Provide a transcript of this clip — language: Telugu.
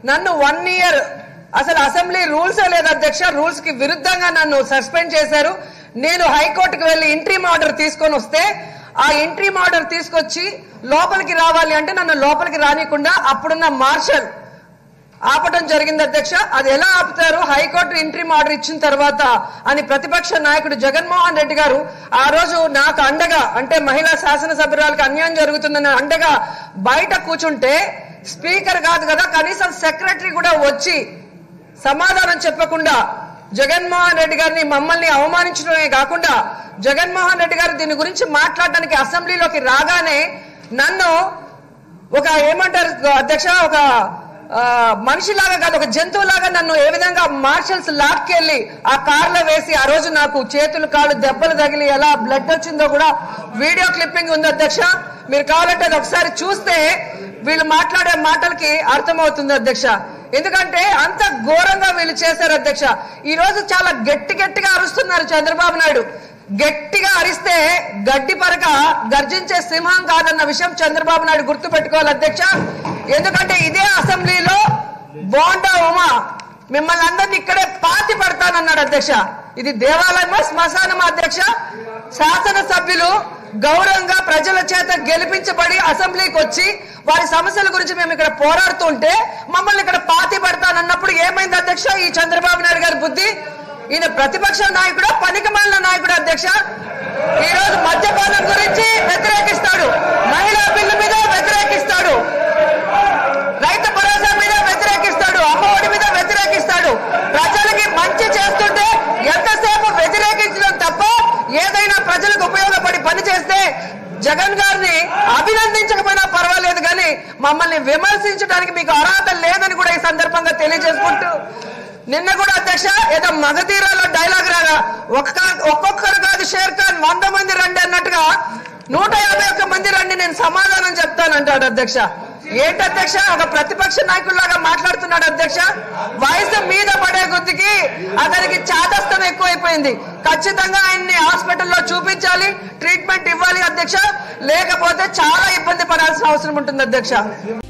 నన్ను వన్ ఇయర్ అసలు అసెంబ్లీ రూల్స్ లేదు అధ్యక్ష రూల్స్ కి విరుద్ధంగా నన్ను సస్పెండ్ చేశారు నేను హైకోర్టుకు వెళ్లి ఇంట్రీమ్ ఆర్డర్ తీసుకొని వస్తే ఆ ఇంట్రీమ్ ఆర్డర్ తీసుకొచ్చి లోపలికి రావాలి అంటే నన్ను లోపలికి రానికుండా అప్పుడున్న మార్షల్ ఆపటం జరిగింది అధ్యక్ష అది ఎలా ఆపుతారు హైకోర్టు ఇంట్రీమ్ ఆర్డర్ ఇచ్చిన తర్వాత అని ప్రతిపక్ష నాయకుడు జగన్మోహన్ రెడ్డి గారు ఆ రోజు నాకు అండగా అంటే మహిళా శాసనసభ్యురాలకు అన్యాయం జరుగుతుందని అండగా బయట కూర్చుంటే స్పీకర్ కాదు కదా కనీసం సెక్రటరీ కూడా వచ్చి సమాధానం చెప్పకుండా జగన్మోహన్ రెడ్డి గారిని మమ్మల్ని అవమానించడమే కాకుండా జగన్మోహన్ రెడ్డి గారు దీని గురించి మాట్లాడడానికి అసెంబ్లీలోకి రాగానే నన్ను ఒక ఏమంటారు అధ్యక్ష ఒక ఆ, మనిషిలాగా కాదు ఒక జంతువులాగా నన్ను ఏ విధంగా మార్షల్స్ లాక్కెళ్ళి ఆ కార్లో వేసి ఆ రోజు నాకు చేతులు కాళ్ళు దెబ్బలు తగిలి ఎలా బ్లడ్ వచ్చిందో కూడా వీడియో క్లిప్పింగ్ ఉంది అధ్యక్ష మీరు కావాలంటే అది ఒకసారి చూస్తే వీళ్ళు మాట్లాడే మాటలకి అర్థమవుతుంది అధ్యక్ష ఎందుకంటే అంత ఘోరంగా వీళ్ళు చేశారు అధ్యక్ష ఈ రోజు చాలా గట్టి గట్టిగా అరుస్తున్నారు చంద్రబాబు నాయుడు గట్టిగా అరిస్తే గడ్డి పరక గర్జించే సింహం కాదన్న విషయం చంద్రబాబు నాయుడు గుర్తు పెట్టుకోవాలి అధ్యక్ష ఎందుకంటే ఇదే అసెంబ్లీలో బోండా ఉమా మిమ్మల్ని అందరినీ ఇక్కడే పాతి పడతానన్నాడు అధ్యక్ష ఇది దేవాలయమా శ్మశానమా అధ్యక్ష శాసనసభ్యులు గౌరవంగా ప్రజల చేత గెలిపించబడి అసెంబ్లీకి వచ్చి వారి సమస్యల గురించి మేము ఇక్కడ పోరాడుతుంటే మమ్మల్ని ఇక్కడ పాతి పడతానన్నప్పుడు ఏమైంది అధ్యక్ష ఈ చంద్రబాబు నాయుడు గారి బుద్ధి ఈయన ప్రతిపక్ష నాయకుడు పనికిమాలిన నాయకుడు అధ్యక్ష ఈ రోజు మద్యపానం గురించి వ్యతిరేకిస్తాడు మహిళా బిల్లు మీద వ్యతిరేకిస్తాడు రైతు భరోసా మీద వ్యతిరేకిస్తాడు అమ్మఒడి మీద వ్యతిరేకిస్తాడు ప్రజలకి మంచి చేస్తుంటే ఎంతసేపు వ్యతిరేకించడం తప్ప ఏదైనా ప్రజలకు ఉపయోగపడి పని చేస్తే జగన్ గారిని అభినందించకపోయినా పర్వాలేదు కానీ మమ్మల్ని విమర్శించడానికి మీకు అర్హత లేదని కూడా ఈ సందర్భంగా తెలియజేసుకుంటూ నిన్న కూడా అధ్యక్ష ఏదో మగధీరాలో డైలాగ్ రాగా ఒక్క ఒక్కొక్కరు కాదు షేర్ ఖాన్ వంద మంది రండి అన్నట్టుగా నూట యాభై ఒక్క మంది రండి నేను సమాధానం చెప్తానంటాడు అధ్యక్ష ఏంటి అధ్యక్ష ఒక ప్రతిపక్ష నాయకుల్లాగా మాట్లాడుతున్నాడు అధ్యక్ష వయసు మీద పడే గుర్తికి అతనికి చాదస్తం ఎక్కువైపోయింది ఖచ్చితంగా ఆయన్ని హాస్పిటల్లో చూపించాలి ట్రీట్మెంట్ ఇవ్వాలి అధ్యక్ష లేకపోతే చాలా ఇబ్బంది పడాల్సిన అవసరం ఉంటుంది అధ్యక్ష